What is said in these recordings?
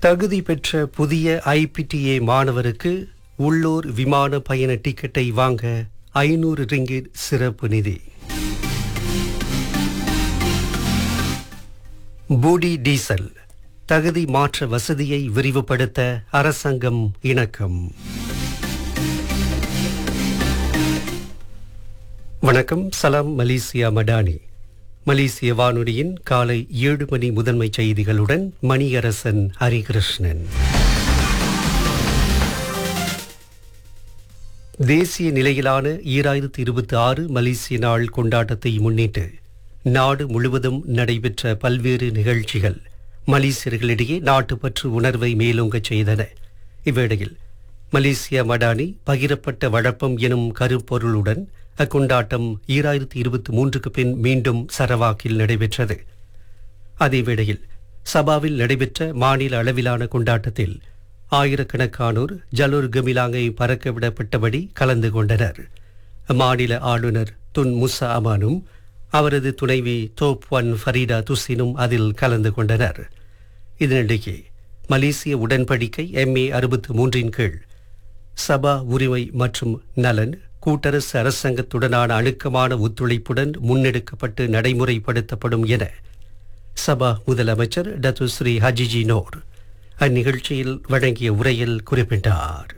தகுதி பெற்ற புதிய ஐபிடிஏ மாணவருக்கு உள்ளூர் விமான பயண டிக்கெட்டை வாங்க ஐநூறு ரிங்கிட் சிறப்பு நிதி பூடி டீசல் தகுதி மாற்ற வசதியை விரிவுபடுத்த அரசாங்கம் இணக்கம் வணக்கம் சலாம் மலேசியா மடானி மலேசிய வானொலியின் காலை ஏழு மணி முதன்மை செய்திகளுடன் மணியரசன் ஹரிகிருஷ்ணன் தேசிய நிலையிலான ஈராயிரத்தி இருபத்தி ஆறு மலேசிய நாள் கொண்டாட்டத்தை முன்னிட்டு நாடு முழுவதும் நடைபெற்ற பல்வேறு நிகழ்ச்சிகள் மலேசியர்களிடையே நாட்டுப்பற்று உணர்வை மேலோங்கச் செய்தன இவ்வேளையில் மலேசிய மடானி பகிரப்பட்ட வழப்பம் எனும் கருப்பொருளுடன் அக்கொண்டாட்டம் ஈராயிரத்தி இருபத்தி மூன்றுக்கு பின் மீண்டும் சரவாக்கில் நடைபெற்றது அதேவேளையில் சபாவில் நடைபெற்ற மாநில அளவிலான கொண்டாட்டத்தில் ஆயிரக்கணக்கானோர் ஜலூர் கமிலாங்கை பறக்க விடப்பட்டபடி கலந்து கொண்டனர் மாநில ஆளுநர் துன் முசா அமானும் அவரது துணைவி தோப் ஒன் ஃபரீடா துசினும் அதில் கலந்து கொண்டனர் இதனிடையே மலேசிய உடன்படிக்கை எம்ஏ அறுபத்து மூன்றின் கீழ் சபா உரிமை மற்றும் நலன் கூட்டரசு அரசாங்கத்துடனான அணுக்கமான ஒத்துழைப்புடன் முன்னெடுக்கப்பட்டு நடைமுறைப்படுத்தப்படும் என சபா முதலமைச்சர் டத்துஸ்ரீ ஹஜிஜி நோர் அந்நிகழ்ச்சியில் வழங்கிய உரையில் குறிப்பிட்டார்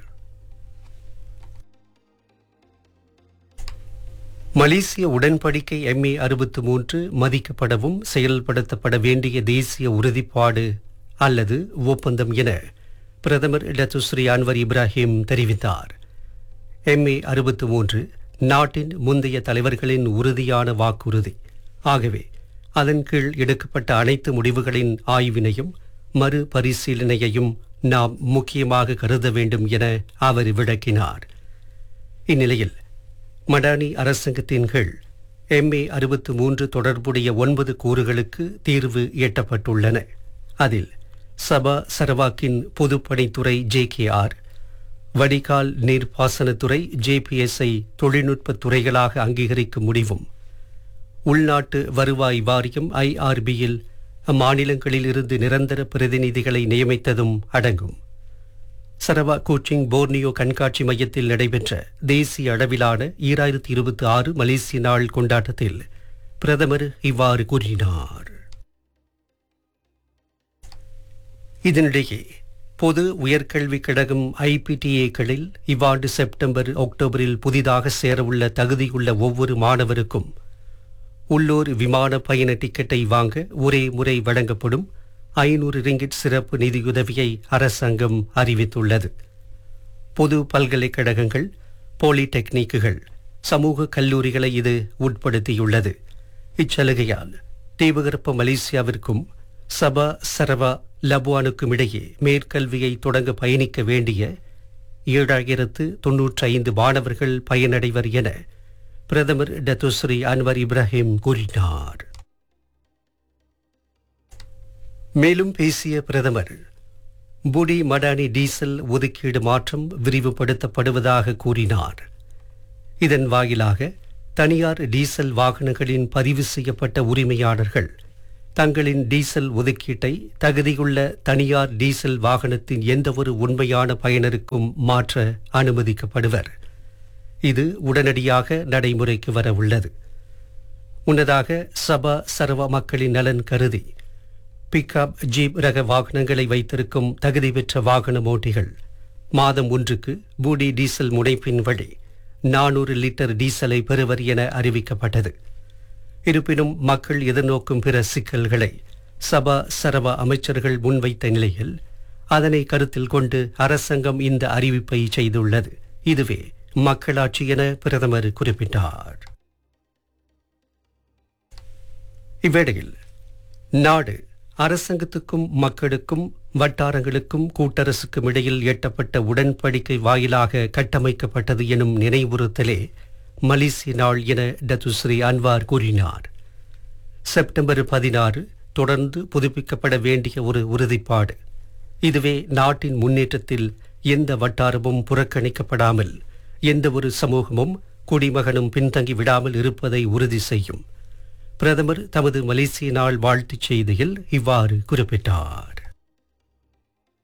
மலேசிய உடன்படிக்கை எம்ஏ அறுபத்து மூன்று மதிக்கப்படவும் செயல்படுத்தப்பட வேண்டிய தேசிய உறுதிப்பாடு அல்லது ஒப்பந்தம் என பிரதமர் டத்துஸ்ரீ அன்வர் இப்ராஹிம் தெரிவித்தார் எம்ஏ அறுபத்து மூன்று நாட்டின் முந்தைய தலைவர்களின் உறுதியான வாக்குறுதி ஆகவே அதன் கீழ் எடுக்கப்பட்ட அனைத்து முடிவுகளின் ஆய்வினையும் மறுபரிசீலனையையும் நாம் முக்கியமாக கருத வேண்டும் என அவர் விளக்கினார் இந்நிலையில் மடானி அரசாங்கத்தின் கீழ் எம்ஏ அறுபத்து மூன்று தொடர்புடைய ஒன்பது கூறுகளுக்கு தீர்வு எட்டப்பட்டுள்ளன அதில் சபா சரவாக்கின் பொதுப்பணித்துறை ஜேகேஆர் வடிகால் நீர்ப்பாசனத்துறை ஜேபிஎஸ்ஐ தொழில்நுட்ப துறைகளாக அங்கீகரிக்கும் முடிவும் உள்நாட்டு வருவாய் வாரியம் ஐஆர்பியில் அம்மாநிலங்களில் இருந்து நிரந்தர பிரதிநிதிகளை நியமித்ததும் அடங்கும் சரவா கோச்சிங் போர்னியோ கண்காட்சி மையத்தில் நடைபெற்ற தேசிய அளவிலான ஈராயிரத்தி இருபத்தி ஆறு மலேசிய நாள் கொண்டாட்டத்தில் பிரதமர் இவ்வாறு கூறினார் இதனிடையே பொது உயர்கல்விக் கழகம் ஐபிடிஏக்களில் இவ்வாண்டு செப்டம்பர் அக்டோபரில் புதிதாக சேரவுள்ள தகுதியுள்ள ஒவ்வொரு மாணவருக்கும் உள்ளூர் விமான பயண டிக்கெட்டை வாங்க ஒரே முறை வழங்கப்படும் ஐநூறு ரிங்கிட் சிறப்பு நிதியுதவியை அரசாங்கம் அறிவித்துள்ளது பொது பல்கலைக்கழகங்கள் பாலிடெக்னிக்குகள் சமூக கல்லூரிகளை இது உட்படுத்தியுள்ளது இச்சலுகையால் தீபகற்ப மலேசியாவிற்கும் சபா சரவா லபுவானுக்கும் இடையே மேற்கல்வியை தொடங்க பயணிக்க வேண்டிய ஏழாயிரத்து தொன்னூற்றி ஐந்து மாணவர்கள் பயனடைவர் என பிரதமர் டத்துஸ்ரீ அன்வர் இப்ராஹிம் கூறினார் மேலும் பேசிய பிரதமர் புடி மடானி டீசல் ஒதுக்கீடு மாற்றம் விரிவுபடுத்தப்படுவதாக கூறினார் இதன் வாயிலாக தனியார் டீசல் வாகனங்களின் பதிவு செய்யப்பட்ட உரிமையாளர்கள் தங்களின் டீசல் ஒதுக்கீட்டை தகுதியுள்ள தனியார் டீசல் வாகனத்தின் எந்தவொரு உண்மையான பயனருக்கும் மாற்ற அனுமதிக்கப்படுவர் இது உடனடியாக நடைமுறைக்கு வர உள்ளது முன்னதாக சபா சர்வ மக்களின் நலன் கருதி பிக்அப் ஜீப் ரக வாகனங்களை வைத்திருக்கும் தகுதி பெற்ற வாகன ஓட்டிகள் மாதம் ஒன்றுக்கு பூடி டீசல் முனைப்பின் வழி நானூறு லிட்டர் டீசலை பெறுவர் என அறிவிக்கப்பட்டது இருப்பினும் மக்கள் எதிர்நோக்கும் பிற சிக்கல்களை சபா சரவா அமைச்சர்கள் முன்வைத்த நிலையில் அதனை கருத்தில் கொண்டு அரசாங்கம் இந்த அறிவிப்பை செய்துள்ளது இதுவே மக்களாட்சி என பிரதமர் குறிப்பிட்டார் இவ்வேளையில் நாடு அரசாங்கத்துக்கும் மக்களுக்கும் வட்டாரங்களுக்கும் கூட்டரசுக்கும் இடையில் எட்டப்பட்ட உடன்படிக்கை வாயிலாக கட்டமைக்கப்பட்டது எனும் நினைவுறுத்தலே மலேசிய நாள் என டத்துஸ்ரீ அன்வார் கூறினார் செப்டம்பர் பதினாறு தொடர்ந்து புதுப்பிக்கப்பட வேண்டிய ஒரு உறுதிப்பாடு இதுவே நாட்டின் முன்னேற்றத்தில் எந்த வட்டாரமும் புறக்கணிக்கப்படாமல் எந்த ஒரு சமூகமும் குடிமகனும் பின்தங்கி விடாமல் இருப்பதை உறுதி செய்யும் பிரதமர் தமது மலேசிய நாள் வாழ்த்துச் செய்தியில் இவ்வாறு குறிப்பிட்டார்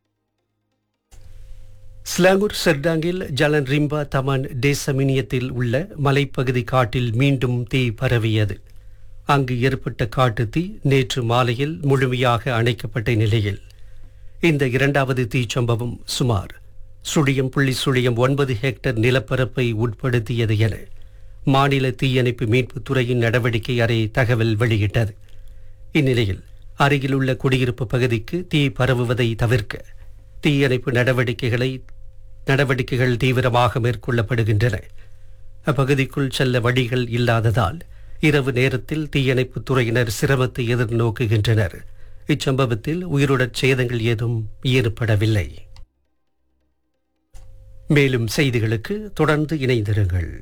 ஸ்லாங்கூர் செர்டாங்கில் ஜலன் ரிம்பா தமான் டேசமினியத்தில் உள்ள மலைப்பகுதி காட்டில் மீண்டும் தீ பரவியது அங்கு ஏற்பட்ட காட்டுத் தீ நேற்று மாலையில் முழுமையாக அணைக்கப்பட்ட நிலையில் இந்த இரண்டாவது தீச்சம்பவம் சுமார் சுழியம் புள்ளி சுழியம் ஒன்பது ஹெக்டர் நிலப்பரப்பை உட்படுத்தியது என மாநில தீயணைப்பு மீட்புத் துறையின் நடவடிக்கை அறை தகவல் வெளியிட்டது இந்நிலையில் அருகிலுள்ள குடியிருப்பு பகுதிக்கு தீ பரவுவதை தவிர்க்க தீயணைப்பு நடவடிக்கைகளை நடவடிக்கைகள் தீவிரமாக மேற்கொள்ளப்படுகின்றன அப்பகுதிக்குள் செல்ல வழிகள் இல்லாததால் இரவு நேரத்தில் தீயணைப்புத் துறையினர் சிரமத்தை எதிர்நோக்குகின்றனர் இச்சம்பவத்தில் உயிருடற் சேதங்கள் ஏதும் ஏற்படவில்லை மேலும் செய்திகளுக்கு தொடர்ந்து இணைந்திருங்கள்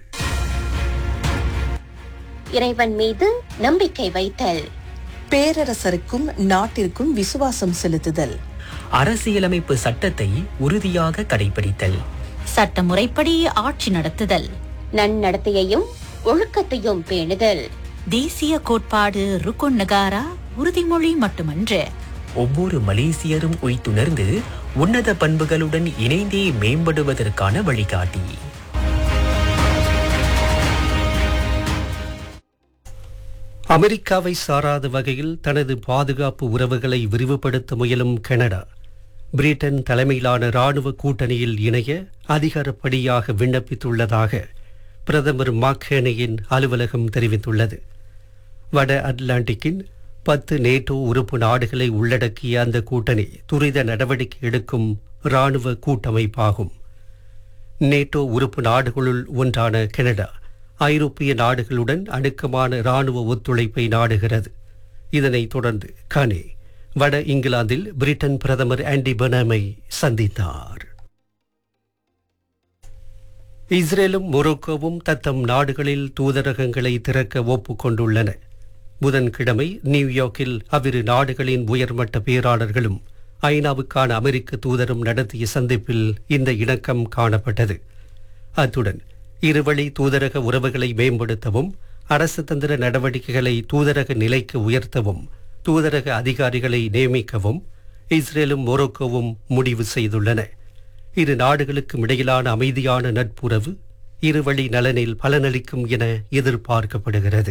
இறைவன் மீது நம்பிக்கை வைத்தல் பேரரசருக்கும் நாட்டிற்கும் விசுவாசம் செலுத்துதல் அரசியலமைப்பு சட்டத்தை உறுதியாக கடைபிடித்தல் சட்டமுறைப்படி ஆட்சி நடத்துதல் நன்னடத்தையையும் ஒழுக்கத்தையும் பேணுதல் தேசிய கோட்பாடு ருக்குன் நகாரா உறுதிமொழி மட்டுமன்று ஒவ்வொரு மலேசியரும் உய்த்துணர்ந்து உன்னத பண்புகளுடன் இணைந்தே மேம்படுவதற்கான வழிகாட்டி அமெரிக்காவை சாராத வகையில் தனது பாதுகாப்பு உறவுகளை விரிவுபடுத்த முயலும் கனடா பிரிட்டன் தலைமையிலான ராணுவ கூட்டணியில் இணைய அதிகாரப்படியாக விண்ணப்பித்துள்ளதாக பிரதமர் மாக்கேனியின் அலுவலகம் தெரிவித்துள்ளது வட அட்லாண்டிக்கின் பத்து நேட்டோ உறுப்பு நாடுகளை உள்ளடக்கிய அந்த கூட்டணி துரித நடவடிக்கை எடுக்கும் ராணுவ கூட்டமைப்பாகும் நேட்டோ உறுப்பு நாடுகளுள் ஒன்றான கனடா ஐரோப்பிய நாடுகளுடன் அணுக்கமான ராணுவ ஒத்துழைப்பை நாடுகிறது இதனைத் தொடர்ந்து கனே வட இங்கிலாந்தில் பிரிட்டன் பிரதமர் ஆண்டி பெர்னாமை சந்தித்தார் இஸ்ரேலும் மொரோக்கோவும் தத்தம் நாடுகளில் தூதரகங்களை திறக்க ஒப்புக்கொண்டுள்ளன புதன்கிழமை நியூயார்க்கில் அவ்விரு நாடுகளின் உயர்மட்ட பேராளர்களும் ஐநாவுக்கான அமெரிக்க தூதரும் நடத்திய சந்திப்பில் இந்த இணக்கம் காணப்பட்டது அத்துடன் இருவழி தூதரக உறவுகளை மேம்படுத்தவும் அரசு தந்திர நடவடிக்கைகளை தூதரக நிலைக்கு உயர்த்தவும் தூதரக அதிகாரிகளை நியமிக்கவும் இஸ்ரேலும் மொரோக்கோவும் முடிவு செய்துள்ளன இரு நாடுகளுக்கும் இடையிலான அமைதியான நட்புறவு இருவழி நலனில் பலனளிக்கும் என எதிர்பார்க்கப்படுகிறது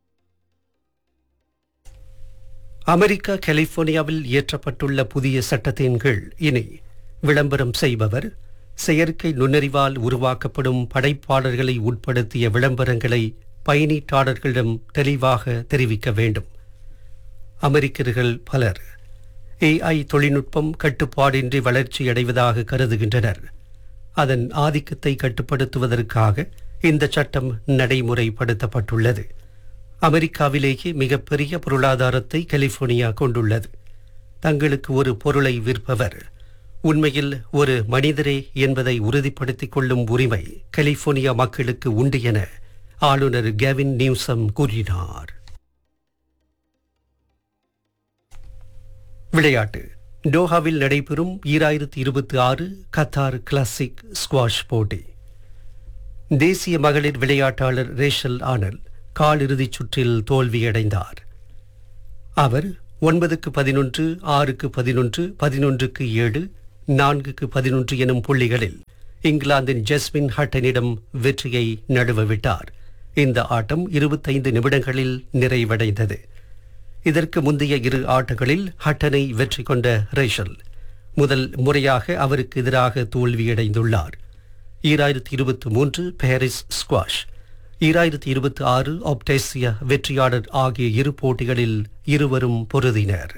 அமெரிக்கா கலிபோர்னியாவில் இயற்றப்பட்டுள்ள புதிய சட்டத்தின் கீழ் இனி விளம்பரம் செய்பவர் செயற்கை நுண்ணறிவால் உருவாக்கப்படும் படைப்பாளர்களை உட்படுத்திய விளம்பரங்களை பயனீட்டாளர்களிடம் தெளிவாக தெரிவிக்க வேண்டும் அமெரிக்கர்கள் பலர் ஏஐ தொழில்நுட்பம் கட்டுப்பாடின்றி வளர்ச்சியடைவதாக கருதுகின்றனர் அதன் ஆதிக்கத்தை கட்டுப்படுத்துவதற்காக இந்த சட்டம் நடைமுறைப்படுத்தப்பட்டுள்ளது அமெரிக்காவிலேயே மிகப்பெரிய பொருளாதாரத்தை கலிபோர்னியா கொண்டுள்ளது தங்களுக்கு ஒரு பொருளை விற்பவர் உண்மையில் ஒரு மனிதரே என்பதை உறுதிப்படுத்திக் கொள்ளும் உரிமை கலிபோர்னியா மக்களுக்கு உண்டு என ஆளுநர் கெவின் நியூசம் கூறினார் விளையாட்டு டோஹாவில் நடைபெறும் ஈராயிரத்தி இருபத்தி ஆறு கத்தார் கிளாசிக் ஸ்குவாஷ் போட்டி தேசிய மகளிர் விளையாட்டாளர் ரேஷல் ஆனல் காலிறுதிச் சுற்றில் தோல்வியடைந்தார் அவர் ஒன்பதுக்கு பதினொன்று ஆறுக்கு பதினொன்று பதினொன்றுக்கு ஏழு நான்குக்கு பதினொன்று எனும் புள்ளிகளில் இங்கிலாந்தின் ஜஸ்மின் ஹட்டனிடம் வெற்றியை நழுவவிட்டார் இந்த ஆட்டம் இருபத்தைந்து நிமிடங்களில் நிறைவடைந்தது இதற்கு முந்தைய இரு ஆட்டங்களில் ஹட்டனை வெற்றி கொண்ட ரேஷல் முதல் முறையாக அவருக்கு எதிராக தோல்வியடைந்துள்ளார் ஈராயிரத்தி இருபத்தி மூன்று பாரிஸ் ஸ்குவாஷ் ஈராயிரத்தி இருபத்தி ஆறு ஆப்டேசியா வெற்றியாளர் ஆகிய இரு போட்டிகளில் இருவரும் பொருதினர்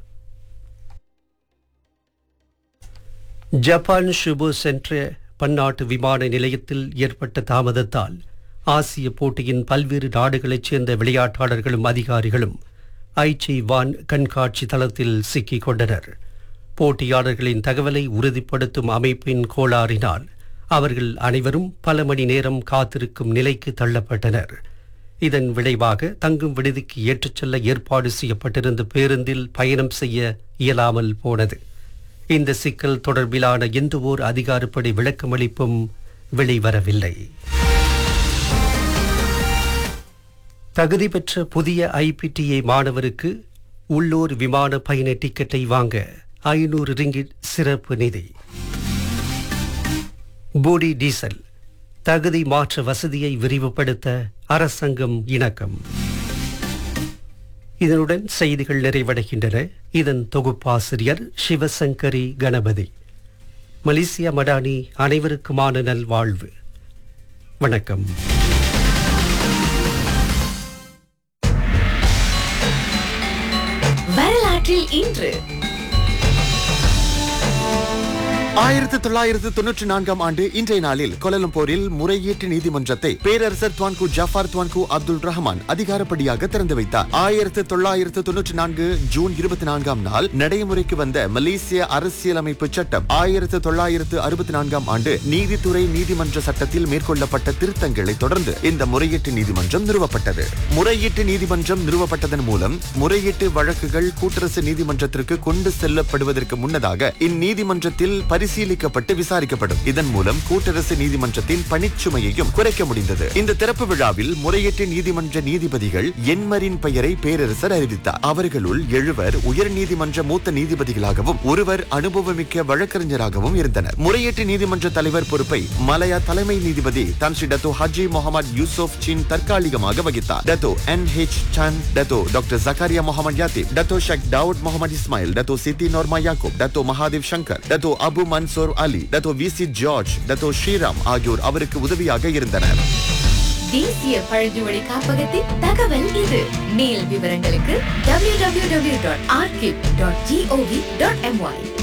ஜப்பான் ஷுபு சென்ற பன்னாட்டு விமான நிலையத்தில் ஏற்பட்ட தாமதத்தால் ஆசிய போட்டியின் பல்வேறு நாடுகளைச் சேர்ந்த விளையாட்டாளர்களும் அதிகாரிகளும் ஐச்சி வான் கண்காட்சி தளத்தில் சிக்கிக் கொண்டனர் போட்டியாளர்களின் தகவலை உறுதிப்படுத்தும் அமைப்பின் கோளாறினால் அவர்கள் அனைவரும் பல மணி நேரம் காத்திருக்கும் நிலைக்கு தள்ளப்பட்டனர் இதன் விளைவாக தங்கும் விடுதிக்கு ஏற்றுச் செல்ல ஏற்பாடு செய்யப்பட்டிருந்த பேருந்தில் பயணம் செய்ய இயலாமல் போனது இந்த சிக்கல் தொடர்பிலான எந்தவோர் அதிகாரப்படி விளக்கமளிப்பும் வெளிவரவில்லை தகுதி பெற்ற புதிய ஐபிடிஏ மாணவருக்கு உள்ளூர் விமான பயண டிக்கெட்டை வாங்க ஐநூறு ரிங்கிட் சிறப்பு நிதி போடி டீசல் தகுதி மாற்ற வசதியை விரிவுபடுத்த அரசாங்கம் இணக்கம் இதனுடன் செய்திகள் நிறைவடைகின்றன இதன் தொகுப்பாசிரியர் சிவசங்கரி கணபதி மலேசியா மடானி அனைவருக்குமான நல்வாழ்வு வணக்கம் வரலாற்றில் இன்று ஆயிரத்தி தொள்ளாயிரத்து தொன்னூற்றி நான்காம் ஆண்டு இன்றைய நாளில் கோலலம்பூரில் முறையீட்டு நீதிமன்றத்தை பேரரசர் Tuanku Jaafar Tuanku Abdul Rahman அதிகாரப்படியாக திறந்து வைத்தார் ஆயிரத்து தொள்ளாயிரத்து தொன்னூற்றி நான்கு ஜூன் இருபத்தி நான்காம் நாள் நடைமுறைக்கு வந்த மலேசிய அரசியலமைப்பு சட்டம் ஆயிரத்து தொள்ளாயிரத்து அறுபத்தி நான்காம் ஆண்டு நீதித்துறை நீதிமன்ற சட்டத்தில் மேற்கொள்ளப்பட்ட திருத்தங்களை தொடர்ந்து இந்த முறையீட்டு நீதிமன்றம் நிறுவப்பட்டது முறையீட்டு நீதிமன்றம் நிறுவப்பட்டதன் மூலம் முறையீட்டு வழக்குகள் கூட்டரசு நீதிமன்றத்திற்கு கொண்டு செல்லப்படுவதற்கு முன்னதாக இந்நீதிமன்றத்தில் பரிசீலிக்கப்பட்டு விசாரிக்கப்படும் இதன் மூலம் கூட்டரசு நீதிமன்றத்தின் பணிச்சுமையையும் குறைக்க முடிந்தது இந்த திறப்பு விழாவில் முறையீட்டு நீதிமன்ற நீதிபதிகள் எண்மரின் பெயரை பேரரசர் அறிவித்தார் அவர்களுள் எழுவர் உயர் நீதிமன்ற மூத்த நீதிபதிகளாகவும் ஒருவர் அனுபவமிக்க வழக்கறிஞராகவும் இருந்தனர் முறையீட்டு நீதிமன்ற தலைவர் பொறுப்பை மலையா தலைமை நீதிபதி தான் Sri Dato Haji Mohamed Yusoff சின் தற்காலிகமாக வகித்தார் Dato N H Chan Dato doctor Zakaria Mohamed Yatim Dato Sheikh Daud Mohamed Ismail Dato Siti Norma Yaakob Dato Mahadev Shankar Dato Abu Mansor Ali Dato V C George Dato Sriram ஆகியோர் அவருக்கு உதவியாக இருந்தனர் தேசிய பழங்குடி காப்பகத்தின் தகவல் இது மேல் விவரங்களுக்கு www.archive.gov.my